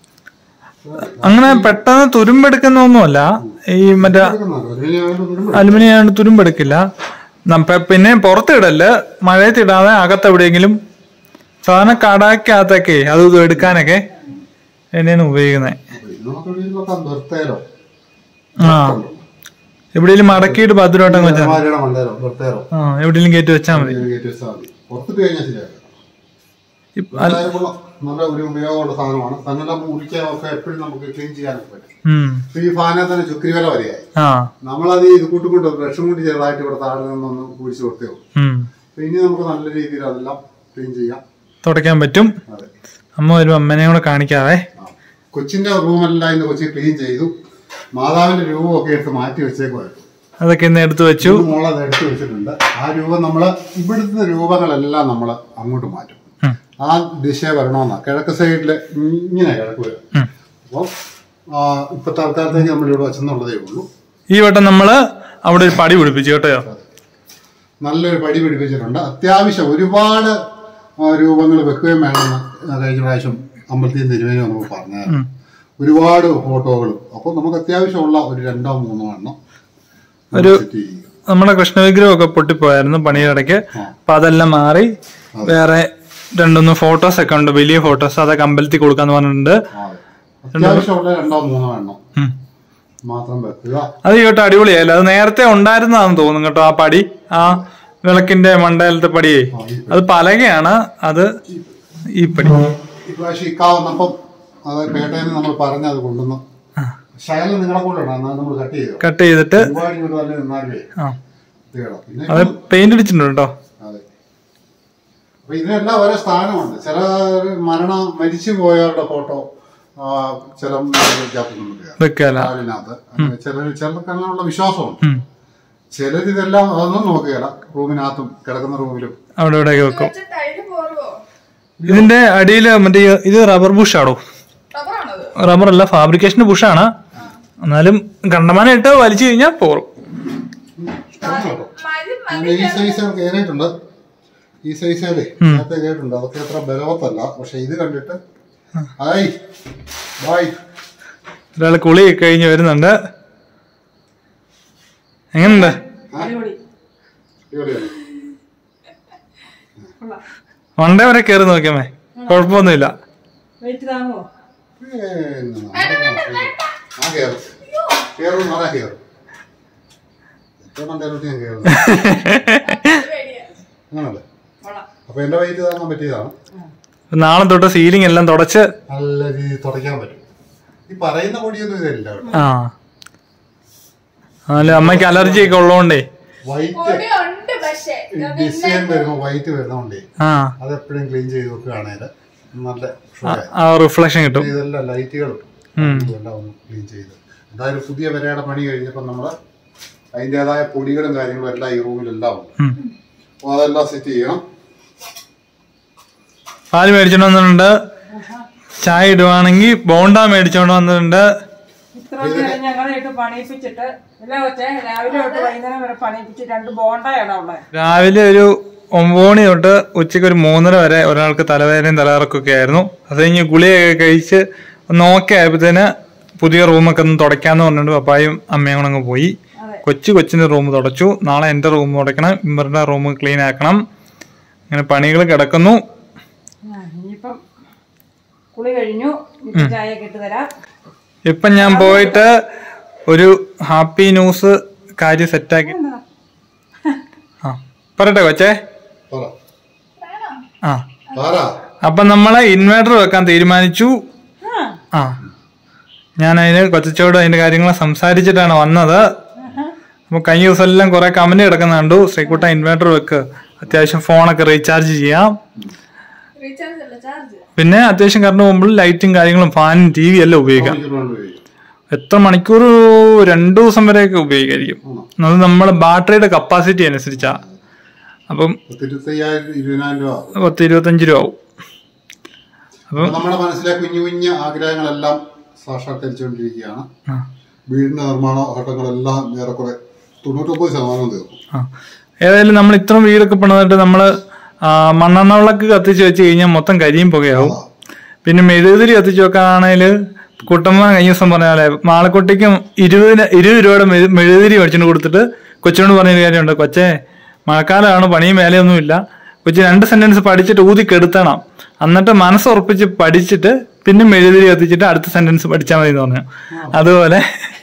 അങ്ങനെ പെട്ടെന്ന് തുരുമ്പെടുക്കുന്ന ഒന്നുമല്ല ഈ മറ്റേ അലുമിനിയം ആയതുകൊണ്ട് തുരുമ്പെടുക്കില്ല നം- പ- പിന്നെ പുറത്തിടല് മഴയത്ത് ഇടാതെ അകത്ത് എവിടെയെങ്കിലും സാധാരണ കടക്കകത്തൊക്കെ അത് ഇത് എടുക്കാനൊക്കെ എന്നെയാണ് ഉപയോഗിക്കുന്നത് നമുക്ക് വീട്ടിലൊക്കെ നിർത്തേലോ ആ എവിടെയെങ്കിലും മടക്കിയിട്ട് ഭദ്രമായിട്ടങ്ങ് വെച്ചാൽ മതി. മാരിയുടെ മണ്ടേലോ നിർത്തേലോ ആ എവിടെയെങ്കിലും കയറ്റി വെച്ചാൽ മതി കയറ്റി വെച്ചാൽ മതി പുറത്തിട്ട് കഴിഞ്ഞാൽ ശരിയാക്കാം ഇപ്പ- അല്ല- എന്തായാലും കൊള്ളാം. നല്ല ഒരു ഉപയോഗമുള്ള സാധനമാണ് തന്നെ മുറിക്കാൻ ഒക്കെ എപ്പോഴും നമുക്ക് ക്ലീൻ ചെയ്യാനൊക്കെ പറ്റും ഉം. ഇപ്പൊ ഈ ഫാനെ തന്നെ ചുക്രി വില വരെയായി ആ നമ്മളത് ഇത് കൂട്ടുകൊണ്ട് ബ്രഷും കൂടി ചെറുതായിട്ട് ഇവിടെ താഴെ നിന്നൊന്ന് കുഴിച്ച് കൊടുത്തേ ഉള്ളൂ ഉം. അപ്പൊ ഇനി നമുക്ക് നല്ല രീതിയിൽ അതെല്ലാം ക്ലീൻ ചെയ്യാം തുടയ്ക്കാൻ പറ്റും അതെ അമ്മ വരുമ്പോ അമ്മനെ കൂടെ കാണിക്കാവേ ആ. കൊച്ചിന്റെ റൂമെല്ലാം ഇന്ന് കൊച്ചി ക്ലീൻ ചെയ്തു മാതാവിന്റെ രൂപമൊക്കെ എടുത്ത് മാറ്റി വെച്ചേക്കുമായിരുന്നു അതൊക്കെ ഇന്ന് എടുത്തു വെച്ചു മോളെ അത് എടുത്ത് വെച്ചിട്ടുണ്ട് ആ രൂപം നമ്മള് ഇവിടുത്തെ രൂപങ്ങളെല്ലാം നമ്മൾ അങ്ങോട്ട് മാറ്റും ഉം. ആ ദിശ വരണമെന്നാ കിഴക്ക് സൈഡില് ഇങ്ങനെ കിഴക്ക് വരും ഉം. അപ്പോൾ ഇപ്പൊ തൽക്കാലത്തേക്ക് നമ്മൾ ഇവിടെ വെച്ചെന്നുള്ളതേ ഉള്ളൂ ഈ വട്ടം നമ്മള് അവിടെ ഒരു പടി പിടിപ്പിച്ചു കേട്ടോ നല്ലൊരു പടി പിടിപ്പിച്ചിട്ടുണ്ട് അത്യാവശ്യം ഒരുപാട് രൂപങ്ങൾ വെക്കുകയും വേണമെന്ന് കഴിഞ്ഞ പ്രാവശ്യം അമ്പലത്തിൽ തിരുവേനോ നമുക്ക് പറഞ്ഞായിരുന്നു ഒരുപാട് ഫോട്ടോകളും അപ്പോൾ നമുക്ക് അത്യാവശ്യമുള്ള ഒരു രണ്ടോ മൂന്നോ എണ്ണം ഒരു- സെറ്റ് ചെയ്യുക നമ്മുടെ കൃഷ്ണവിഗ്രഹം ഒക്കെ പൊട്ടിപ്പോയായിരുന്നു പണിയിടയ്ക്ക് അപ്പൊ അതെല്ലാം മാറി വേറെ രണ്ടൊന്ന് ഫോട്ടോസ് ഒക്കെ ഉണ്ട് വലിയ ഫോട്ടോസ് അതൊക്കെ അമ്പലത്തിൽ കൊടുക്കാന്ന് പറഞ്ഞിട്ടുണ്ട് ആ, അതെ. അത്യാവശ്യമുള്ള രണ്ടോ മൂന്നോ എണ്ണം ഉം. മാത്രം വെക്കുക അത് കേട്ടോ അടിപൊളിയായല്ലോ അത് നേരത്തെ ഉണ്ടായിരുന്നതാന്ന് തോന്നുന്നു കേട്ടോ ആ പടി ആ വിളക്കിന്റെ മണ്ടയിലത്തെ പടിയേ അത് പലകയാണ് അത് ഈ പടി ഇപ്രാവശ്യം ഇക്കാവുന്നപ്പം അത് പേട്ടയിൽ നിന്ന് നമ്മൾ പറഞ്ഞ് അത് കൊണ്ടുവന്നു ശകലം നിങ്ങളെ കൂടെ ഇടാം എന്നാൽ നമ്മൾ കട്ട് ചെയ്തു കട്ട് ചെയ്തിട്ട് ഒരുപാട് ഇവിടെ വല്ല നിന്നാലേ ആ ഇത് കേടാം പിന്നെ അത് പെയിന്റ് അടിച്ചിട്ടുണ്ട് കേട്ടോ അതെ അപ്പൊ ഇതിനെല്ലാം ഓരോ സ്ഥാനമുണ്ട് ചില മരണം മരിച്ചു പോയവരുടെ ഫോട്ടോ ചില ഇതിനകത്ത് നമുക്ക് കാണാം. വെക്കാല കാലിനകത്ത് അങ്ങനെ ചിലർ ചിലർക്ക് അങ്ങനെയുള്ള വിശ്വാസമുണ്ട് ഉം. ചിലർ ഇതെല്ലാം അതൊന്നും നോക്കുകയില്ല റൂമിനകത്തും കിടക്കുന്ന റൂമിലും അവിടെ ഇവിടെയൊക്കെ വെക്കും വെച്ച ടൈല് പോറുവോ ഇതിന്റെ അടിയിൽ മറ്റേ ഈ- ഇത് റബ്ബർ ബുഷാണോ റബ്ബറാണത് റബ്ബർ അല്ല ഫാബ്രിക്കേഷൻ ബുഷാണ് എന്നാലും കണ്ടമാനായിട്ട് വലിച്ചു കഴിഞ്ഞാൽ പോറും മതി അങ്ങനെ ഈ സൈസ് കയറിയിട്ടുണ്ട് ഈ സൈസേലേ നേരത്തെ കയറിയിട്ടുണ്ട് അതൊക്കെ അത്ര ബലവത്തല്ല പക്ഷെ ഇത് കണ്ടിട്ട് ഹായ് ബായ് ഒരാൾ കുളി കഴിഞ്ഞ് വരുന്നുണ്ട് എങ്ങനുണ്ട് അടിപൊളി ഇവിടെയാണ് വണ്ടേ വരെ കയറി നോക്കിയമ്മേ കുഴപ്പമൊന്നുമില്ല വെയിറ്റ് താങ്ങുമോ ആ കയറും കയറും നാളെ കയറും എത്ര മണ്ടയിലോട്ട് ഞാൻ കയറുന്നു പേടിയാ അങ്ങനല്ലേ കൊള്ളാം അപ്പൊ എന്റെ വൈകിട്ട് താങ്ങാൻ പറ്റിയതാണ് നാളെ തൊട്ട് സീലിംഗ് എല്ലാം തുടച്ച് നല്ല രീതിയിൽ തുടയ്ക്കാൻ പറ്റും ഈ പറയുന്ന പൊടിയൊന്നും ഇതില്ല കേട്ടോ ആ എന്നാലും അമ്മയ്ക്ക് അലർജി ഒക്കെ ഉള്ളതുകൊണ്ടേ വൈറ്റ് പൊടി ഉണ്ട് പക്ഷേ ഡിസൈൻ വരുമ്പോ വൈറ്റ് വരുന്നോണ്ടേ ആ അതെപ്പോഴും ക്ലീൻ ചെയ്ത് വെക്കുകയാണെങ്കിൽ നല്ല ആ, ആ റിഫ്ലക്ഷൻ കിട്ടും ഇതെല്ലാം ലൈറ്റുകളും ഉം. ഇതെല്ലാം ഒന്ന് ക്ലീൻ ചെയ്ത് എന്തായാലും പുതിയ വരയുടെ പണി കഴിഞ്ഞപ്പോൾ നമ്മൾ അതിൻ്റെതായ പൊടികളും കാര്യങ്ങളും എല്ലാം ഈ റൂമിലെല്ലാം ഉണ്ട് ഉം. അപ്പോൾ അതെല്ലാം സെറ്റ് ചെയ്യണം പാല് മേടിച്ചോണ്ട് വന്നിട്ടുണ്ട് ചായ ഇടുവാണെങ്കിൽ ബോണ്ട മേടിച്ചോണ്ട് വന്നിട്ടുണ്ട് ഇത്ര നേരം ഞങ്ങളെ ഇട്ട് പണിയിപ്പിച്ചിട്ട് ഇല്ല കൊച്ചേ രാവിലെ തൊട്ട് വൈകുന്നേരം വരെ പണിയിപ്പിച്ച് രണ്ട് ബോണ്ടയാണ് ഉള്ളത് രാവിലെ ഒരു ഒമ്പത് മണി തൊട്ട് ഉച്ചയ്ക്ക് ഒരു മൂന്നര വരെ ഒരാൾക്ക് തലവേദനയും തലകറക്കൊക്കെ ആയിരുന്നു അത് കഴിഞ്ഞ് ഗുളിയൊക്കെ കഴിച്ച് ഒന്ന് ഓക്കെ ആയപ്പോഴത്തേന് പുതിയ റൂമൊക്കെ ഒന്ന് തുടയ്ക്കാന്ന് പറഞ്ഞിട്ട് പപ്പായും അമ്മയും കൂടെ അങ്ങ് പോയി കൊച്ചു കൊച്ചിന്റെ റൂം തുടച്ചു നാളെ എൻ്റെ റൂം തുടയ്ക്കണം ഇവരുടെ റൂം ക്ലീൻ ആക്കണം അങ്ങനെ പണികൾ കിടക്കുന്നു ആ, ഇനിയിപ്പം കുളി കഴിഞ്ഞു ഇനിയിപ്പം ചായ ഇട്ട് തരാം ഇപ്പം ഞാൻ പോയിട്ട് ഒരു ഹാപ്പി ന്യൂസ് കാര്യം സെറ്റാക്കി ആ പറയട്ടെ കൊച്ചേ പറ ആ പറ അപ്പം നമ്മളെ ഇൻവേർട്ടർ വെക്കാൻ തീരുമാനിച്ചു ആ ആ ഞാൻ അതിന് കൊച്ചച്ചോട് അതിന്റെ കാര്യങ്ങൾ സംസാരിച്ചിട്ടാണ് വന്നത് അപ്പോൾ കഴിഞ്ഞ ദിവസം എല്ലാം കുറെ കമന്റ് കിടക്കുന്ന കണ്ടു ശ്രീകുട്ട ഇൻവേർട്ടർ വെക്ക് അത്യാവശ്യം ഫോണൊക്കെ റീചാർജ് ചെയ്യാം റീചാർജ് അല്ല ചാർജ് പിന്നെ അത്യാവശ്യം കറണ്ട് പോകുമ്പോൾ ലൈറ്റും കാര്യങ്ങളും ഫാനും ടി വി എല്ലാം ഉപയോഗിക്കാം മണിക്കൂറുകൊണ്ട് ഉപയോഗിക്കും. എത്ര മണിക്കൂർ രണ്ടു ദിവസം വരെയൊക്കെ ഉപയോഗിക്കായിരിക്കും അത് നമ്മളെ ബാറ്ററിയുടെ കപ്പാസിറ്റി അനുസരിച്ചാ അപ്പം പത്തിരുപത്തയ്യായിരം ഇരുപതിനായിരം രൂപ ആവും. പത്ത് ഇരുപത്തഞ്ച് രൂപ ആവും അപ്പൊ നമ്മുടെ മനസ്സിലെ കുഞ്ഞു കുഞ്ഞു ആഗ്രഹങ്ങളെല്ലാം സാക്ഷാത്കരിച്ചുകൊണ്ടിരിക്കുകയാണ് ആ. വീടിന്റെ നിർമ്മാണ ഘട്ടങ്ങളെല്ലാം ഏറെക്കുറെ തൊണ്ണൂറ്റൊമ്പത് ശതമാനം തീർന്നു ആ ഏതായാലും നമ്മൾ ഇത്രയും വീടൊക്കെ പണിതിട്ട് നമ്മൾ മണ്ണെണ്ണ വിളക്ക് കത്തിച്ച് വെച്ച് കഴിഞ്ഞാൽ മൊത്തം കരിയും പുകയാവും പിന്നെ മെഴുകുതിരി കത്തിച്ച് വെക്കാനാണെങ്കിൽ കുട്ടമ്മ കഴിഞ്ഞ ദിവസം പറഞ്ഞ പോലെ മാളക്കുട്ടിക്കും ഇരുപതിന് ഇരുപത് രൂപയുടെ മെഴു- മെഴുകുതിരി മേടിച്ചിട്ട് കൊടുത്തിട്ട് കൊച്ചിനോട് പറഞ്ഞൊരു കാര്യമുണ്ട് കൊച്ചേ മഴക്കാലമാണ് പണിയും വേലയൊന്നും ഇല്ല കൊച്ചി രണ്ട് സെന്റൻസ് പഠിച്ചിട്ട് ഊതി കെടുത്തണം എന്നിട്ട് മനസ്സുറപ്പിച്ച് പഠിച്ചിട്ട് പിന്നെ മെഴുകുതിരി കത്തിച്ചിട്ട് അടുത്ത സെന്റൻസ് പഠിച്ചാൽ മതി എന്ന് പറഞ്ഞു അതുപോലെ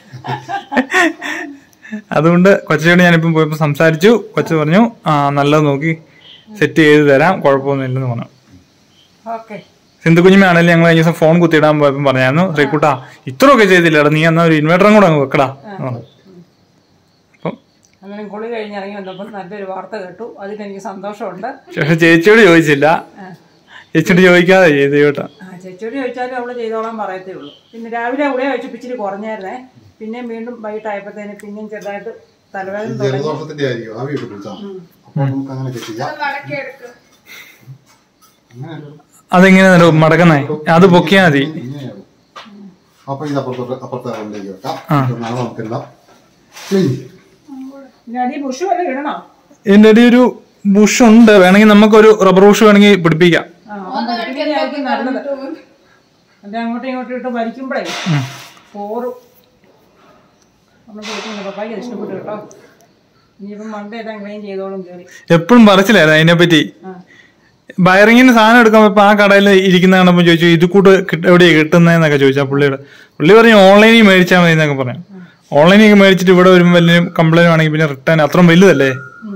അതുകൊണ്ട് കൊച്ചയോട് ഞാനിപ്പം പോയപ്പോൾ സംസാരിച്ചു കൊച്ചു പറഞ്ഞു ആ നല്ലത് നോക്കി സെറ്റ് ചെയ്ത് തരാം കുഴപ്പമൊന്നുമില്ലെന്ന് പറഞ്ഞു ഓക്കെ സിന്ധു കുഞ്ഞിമാണെങ്കിലും ഞങ്ങൾ കഴിഞ്ഞ ദിവസം ഫോൺ കുത്തിയിടാൻ പോയപ്പോൾ പറഞ്ഞായിരുന്നു ശ്രീക്കുട്ടാ ഇത്രയൊക്കെ ചെയ്തില്ലടാ നീ എന്നാ ഒരു ഇൻവെർട്ടറും കൂടെ അങ്ങ് വെക്കടാ എന്ന് പറഞ്ഞു. അപ്പം അങ്ങനെ കുളി കഴിഞ്ഞ് ഇറങ്ങി വന്നപ്പോൾ നല്ലൊരു വാർത്ത കേട്ടു അതിലെനിക്ക് സന്തോഷമുണ്ട് പക്ഷെ ചേച്ചിയോട് ചോദിച്ചില്ല ചേച്ചിയോട് ചോദിക്കാതെ ചെയ്തു കേട്ടോ ആ ചേച്ചിയോട് ചോദിച്ചാലും അവള് ചെയ്തോളാൻ പറയത്തേ ഉള്ളൂ പിന്നെ രാവിലെ അവിടെ കഴിച്ചപ്പോൾ ഇച്ചിരി കുറഞ്ഞായിരുന്നേ പിന്നെയും വീണ്ടും വൈകിട്ടായപ്പോഴത്തേന് പിന്നെയും ചെറുതായിട്ട് തലവേദന തുടങ്ങി ജലദോഷത്തിന്റെ ആയിരിക്കും ആവി ഒക്കെ പിടിച്ചാൽ അപ്പൊ നമുക്ക് അങ്ങനെ ചെയ്യാം മടക്കി എടുക്കും അങ്ങനെയല്ലോ അതെങ്ങനെ നടക്കും മടക്കുന്നേ അത് പൊക്കിയാൽ മതി ഇങ്ങനെയാവും അപ്പൊ ഇത് അപ്പുറത്തോട്ട് അപ്പുറത്തെ റൗണ്ടിലേക്ക് വെക്കാം നാളെ നമുക്കെല്ലാം ക്ലീൻ ചെയ്യാം പിന്നെ അടി ബുഷ് വല്ല ഇടണോ ഇതിന്റെ ഇടയിൽ ഒരു ബുഷ് ഉണ്ട് വേണമെങ്കിൽ നമുക്കൊരു റബ്ബർ ബുഷ് വേണമെങ്കിൽ പിടിപ്പിക്കാം ആ ഒന്ന് പിടിപ്പിക്കുന്നതായിരിക്കും നല്ലത് അത് അങ്ങോട്ടും ഇങ്ങോട്ടും ഇട്ട് വലിക്കുമ്പോഴേ പോറും നമ്മൾ ചോദിക്കുന്നു പപ്പായ്ക്ക് അത് ഇഷ്ടപ്പെട്ടു കേട്ടോ ഇനിയിപ്പം മണ്ടയെല്ലാം ക്ലീൻ ചെയ്തോളും കയറി എപ്പോഴും പറച്ചില്ലായിരുന്നു അതിനെപ്പറ്റി ആ വയറിങ്ങിന് സാധനം എടുക്കാൻ പോയപ്പോ ആ കടയിൽ ഇരിക്കുന്ന കാണുമ്പോൾ ചോദിച്ചു ഇത് കൂട്ട് കിട്ട- എവിടെയാ കിട്ടുന്നതെന്നൊക്കെ ചോദിച്ചാ പുള്ളിയോട് പുള്ളി പറഞ്ഞു ഓൺലൈനിൽ മേടിച്ചാൽ മതി എന്നൊക്കെ പറഞ്ഞു ഓൺലൈനിൽ മേടിച്ചിട്ട് ഇവിടെ വരുമ്പോൾ വലിയ കംപ്ലൈന്റ് ആണെങ്കിൽ പിന്നെ റിട്ടേൺ അത്രയും വലുതല്ലേ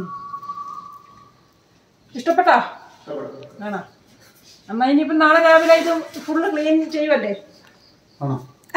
ഇഷ്ടപ്പെട്ടോ ആണോ അമ്മ ഇനിയിപ്പം നാളെ രാവിലെ ഇത് ഫുള്ള് ക്ലീൻ ചെയ്യുമല്ലേ ആണോ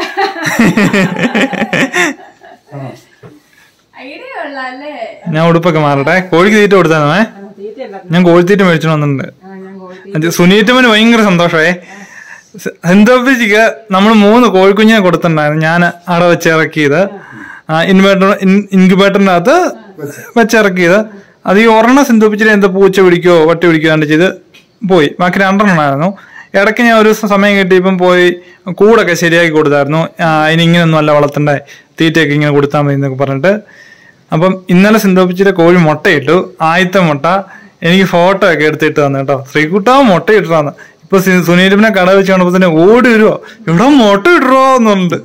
ഐഡിയ കൊള്ളാല്ലേ ഞാൻ ഉടുപ്പൊക്കെ മാറട്ടെ കോഴിക്ക് തീറ്റ കൊടുത്താണേ ആ, തീറ്റയല്ല ഞാൻ കോഴിത്തീറ്റ മേടിച്ചു വന്നിട്ടുണ്ട് ആ ഞാൻ കോഴി അത് സുനീറ്റമ്മന് ഭയങ്കര സന്തോഷമേ സെന്തോപ്പിച്ചിക്ക് നമ്മൾ മൂന്ന് കോഴിക്കുഞ്ഞിനെ കൊടുത്തിട്ടുണ്ടായിരുന്നു ഞാൻ അവിടെ വെച്ച് ഇറക്കിയത് ഇൻവേർട്ടർ ഇൻക്യുബേറ്ററിന്റെ അകത്ത് വെച്ചിറക്കിയത് അത് ഈ ഒരെണ്ണം സിന്തോപ്പിച്ചിട്ട് എന്താ പൂച്ച പിടിക്കോ വട്ടി പിടിക്കോ കണ്ട് ചെയ്ത് പോയി ബാക്കി രണ്ടെണ്ണമായിരുന്നു ഇടയ്ക്ക് ഞാൻ ഒരു ദിവസം സമയം കിട്ടിയപ്പം പോയി കൂടൊക്കെ ശരിയാക്കി കൊടുത്തായിരുന്നു ആ, ഇനി ഇങ്ങനെയൊന്നും അല്ല വളർത്തണ്ടേ തീറ്റയൊക്കെ ഇങ്ങനെ കൊടുത്താൽ മതി എന്നൊക്കെ പറഞ്ഞിട്ട് അപ്പം ഇന്നലെ സിന്തോപ്പിച്ചിട്ട് കോഴി മുട്ടയിട്ടു ആദ്യത്തെ മുട്ട എനിക്ക് ഫോട്ടോ ഒക്കെ എടുത്തിട്ട് തന്നു കേട്ടോ ശ്രീകുട്ടാ മുട്ട ഇട്ടാന്ന് ഇപ്പൊ സി- സുനീലിനെ കട വെച്ച് കണ്ടപ്പോ തന്നെ ഓടി വരുവോ ഇവിടെ മുട്ട ഇടറോ എന്നുണ്ട്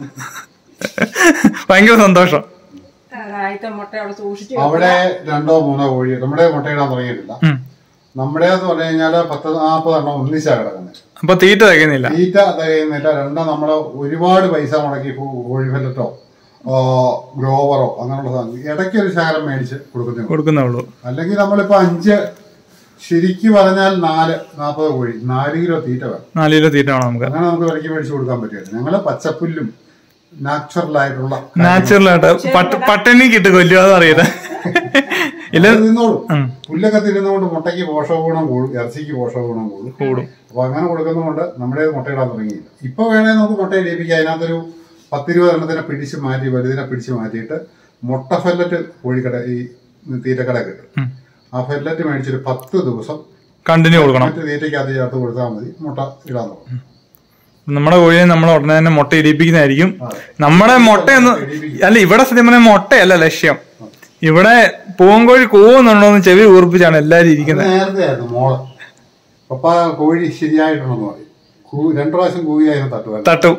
ഭയങ്കര സന്തോഷം ആദ്യത്തെ മുട്ട അവിടെ സൂക്ഷിച്ചു അവിടെ രണ്ടോ മൂന്നോ കോഴി നമ്മുടെ മുട്ടയിടാൻ തുടങ്ങിയിട്ടില്ല ഉം. നമ്മുടെ എന്ന് പറഞ്ഞു കഴിഞ്ഞാല് പത്ത് നാൽപ്പതെണ്ണം ഒന്നിച്ചാ കിടക്കുന്നത് അപ്പൊ തീറ്റ തികയുന്നില്ല തീറ്റ തികയുന്നില്ല രണ്ടോ നമ്മള് ഒരുപാട് പൈസ മുടക്കി കോ- കോഴി ഫെല്ലറ്റോ ഗ്രോവറോ അങ്ങനെയുള്ള സാധനം ഇടയ്ക്ക് ഒരു ശകലം മേടിച്ച് കൊടുക്കുന്നു കൊടുക്കുന്നേ ഉള്ളൂ അല്ലെങ്കിൽ നമ്മളിപ്പോ അഞ്ച് ശരിക്ക് പറഞ്ഞാൽ നാല് നാൽപ്പത് കോഴി നാല് കിലോ തീറ്റ വേണം നാല് കിലോ തീറ്റ വേണം നമുക്ക് അങ്ങനെ നമുക്ക് വിലക്ക് മേടിച്ച് കൊടുക്കാൻ പറ്റില്ല ഞങ്ങള് പച്ചപ്പുല്ലും നാച്ചുറൽ ആയിട്ടുള്ള നാച്ചുറൽ ആയിട്ട് പട്ട് പട്ടിണി കിട്ടും കൊല്ലുക അറിയില്ല ഇല്ല അത് നിന്നോളും ഉം. പുല്ലൊക്കെ തിന്നുന്നതുകൊണ്ട് മുട്ടയ്ക്ക് പോഷകഗുണം കൂടും ഇറച്ചിക്ക് പോഷകഗുണം കൂടും കൂടും അപ്പൊ അങ്ങനെ കൊടുക്കുന്നതുകൊണ്ട് നമ്മുടെ മുട്ടയിടാൻ തുടങ്ങിയില്ല ഇപ്പൊ വേണേ നമുക്ക് മുട്ട ഇടിപ്പിക്കാം അതിനകത്തൊരു പത്തിരുപത് എണ്ണത്തിനെ പിടിച്ച് മാറ്റി വലുതിനെ പിടിച്ച് മാറ്റിയിട്ട് മുട്ട ഫെല്ലറ്റ് കോഴിക്കട ഈ തീറ്റക്കട കിട്ടും ആ ഫെല്ലറ്റ് മേടിച്ചൊരു പത്ത് ദിവസം കണ്ടിന്യൂ കൊടുക്കണം മറ്റു തീറ്റയ്ക്കകത്ത് ചേർത്ത് കൊടുത്താൽ മതി മുട്ട ഇടാൻ തുടങ്ങും നമ്മുടെ കോഴിയെ നമ്മൾ ഉടനെ തന്നെ മുട്ട ഇടിപ്പിക്കുന്നതായിരിക്കും അതെ. നമ്മുടെ മുട്ടയൊന്നും അല്ല ഇവിടെ സത്യം പറഞ്ഞാൽ മുട്ടയല്ല ലക്ഷ്യം ഇവിടെ പൂവൻകോഴി കൂവുന്നുണ്ടോന്ന് ചെവി ഊർപ്പിച്ചാണ് എല്ലാരും അത് ഇരിക്കുന്നത് നേരത്തെ ആയിരുന്നു മോള് പപ്പ കോഴി ശരിയായിട്ടുണ്ടെന്ന് പറയും കൂ- രണ്ടു പ്രാവശ്യം കൂവിയായിരുന്നു തട്ടുവല്ല തട്ടും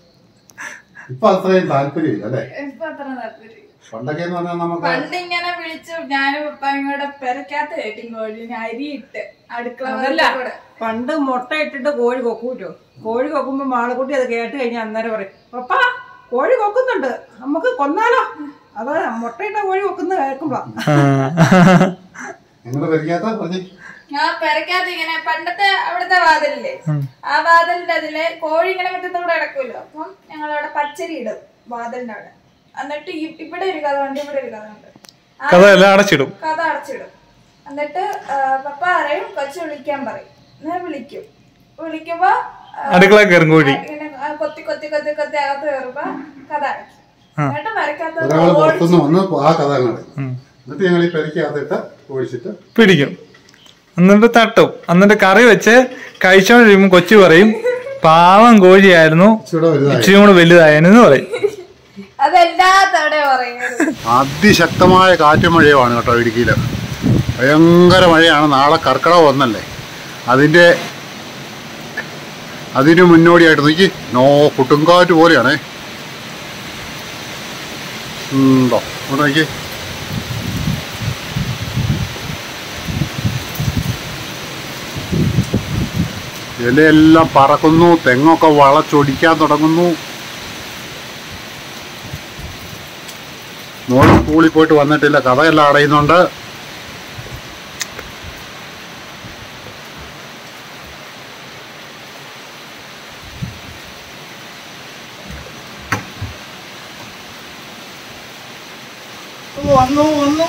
ഇപ്പൊ അത്രയും താല്പര്യമില്ല അല്ലേ ഇപ്പൊ അത്ര താല്പര്യം പണ്ടൊക്കെ എന്ന് പറഞ്ഞാൽ നമുക്ക് പണ്ട് ഇങ്ങനെ വിളിച്ചു ഞാനും പപ്പായും കൂടെ പെരക്കാത്ത കേട്ടി കോഴിനെ അരിയിട്ട് അടുക്കള അതല്ല കൂടെ പണ്ട് മുട്ട ഇട്ടിട്ട് കോഴി കൊക്കൂല്ലോ കോഴി കൊക്കുമ്പോ മാളക്കുട്ടി അത് കേട്ട് കഴിഞ്ഞാൽ അന്നേരം പറയും പപ്പാ കോഴി കൊക്കുന്നുണ്ട് നമുക്ക് കൊന്നാലോ അതാ മുട്ടയിട്ട കോഴി കൊക്കുന്ന കേൾക്കുമ്പോ നിങ്ങൾ വരിക്കാത്ത പറഞ്ഞേ ഞാൻ പെരക്കാത്ത ഇങ്ങനെ പണ്ടത്തെ അവിടുത്തെ വാതിലില്ലേ ആ വാതിലിന്റെ അതില് കോഴി ഇങ്ങനെ മുറ്റത്ത് കൂടെ കിടക്കുമല്ലോ അപ്പം ഞങ്ങൾ അവിടെ പച്ചരി ഇടും വാതിലിന്റെ അവിടെ എന്നിട്ട് ഈ- ഇവിടെ ഒരു കഥ ഉണ്ട് ഇവിടെ ഒരു കഥ ഉണ്ട് ആ കഥ എല്ലാം അടച്ചിടും കഥ അടച്ചിടും എന്നിട്ട് ആ, പപ്പ പറയും കൊച്ചു വിളിക്കാൻ പറയും ഞാൻ വിളിക്കും വിളിക്കുമ്പോ ആ, അടുക്കള കയറും കോഴി ഇങ്ങനെ ആ കൊത്തി കൊത്തി കൊത്തി കൊത്തി അകത്ത് കയറുമ്പോ കഥ അടയ്ക്കും എന്നിട്ട് വരക്കാത്ത ഒരാൾ പുറത്തുനിന്ന് വന്ന് ആ കഥ നടക്കും എന്നിട്ട് ഞങ്ങൾ ഈ പെരക്കകത്തിട്ട് ഒഴിച്ചിട്ട് പിടിക്കും എന്നിട്ട് തട്ടും എന്നിട്ട് കറി വെച്ച് കഴിച്ചോണ്ടിരിക്കുമ്പോ കൊച്ചു പറയും പാവം കോഴിയായിരുന്നു ഇച്ചിരി വലുതായി ഇച്ചിരി കൂടെ വലുതായെന്ന് പറയും അതെല്ലാ തവണ പറയുന്നത് അതിശക്തമായ കാറ്റും മഴയുമാണ് കേട്ടോ ഇടുക്കിയിൽ ഭയങ്കര മഴയാണ് നാളെ കർക്കിടക ഒന്നല്ലേ അതിൻ്റെ അതിന് മുന്നോടിയായിട്ട് നോക്കി നോ കുട്ടുംകാറ്റ് പോലെയാണേ ഉണ്ടോ ഇവിടെ നോക്കി ഇലയെല്ലാം പറക്കുന്നു തെങ്ങൊക്കെ വളച്ചൊടിക്കാൻ തുടങ്ങുന്നു മോള് സ്കൂളിൽ പോയിട്ട് വന്നിട്ടില്ല കഥയെല്ലാം അടയുന്നുണ്ട് വന്നു വന്നു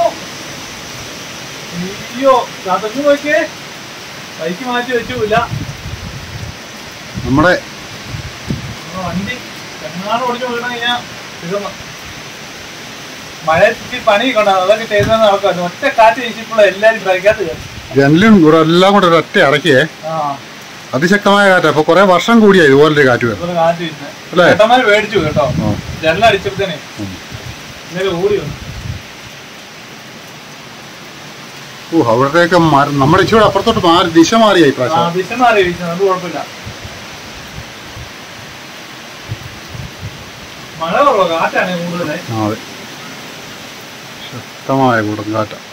അയ്യോ അതൊന്നും നോക്കിയേ ബൈക്ക് മാറ്റി വെച്ചില്ല നമ്മുടെ വണ്ടി എങ്ങാണ്ട് ഓടിച്ചു വീണ കഴിഞ്ഞാൽ തീർന്നു മഴ ഇച്ചിരി പണി കൊണ്ടാ അതൊക്കെ ചെയ്താൽ നടക്കാം ഒറ്റ കാറ്റ് വീശിയപ്പോൾ എല്ലാരും ബ്രേക്കകത്ത് കയറി ജനലും കൂടെ എല്ലാം കൂടെ ഒരൊറ്റ അടക്കിയേ ആ അതിശക്തമായ കാറ്റാ അപ്പൊ കുറെ വർഷം കൂടിയാ ഇതുപോലൊരു കാറ്റ് വരുന്നത് ഇതുപോലെ കാറ്റ് വീശുന്നത് അല്ലേ? ചേട്ടന്മാര് മേടിച്ചു കേട്ടോ ആ. ജനലടിച്ചപ്പോഴത്തേനെ ഇന്നലെ ഓടി വന്നു ഓ അവിടത്തേക്ക് മര- നമ്മുടെ ഇച്ചിരി അപ്പുറത്തോട്ട് മാറി ദിശ മാറിയായി ആ പ്രാവശ്യം ദിശ മാറി വീശുന്നത് അത് കുഴപ്പമില്ല മഴ കുറവാ കാറ്റാണ് കൂടുതലേ ആ അതെ ശക്തമായ കൂടം കാറ്റാ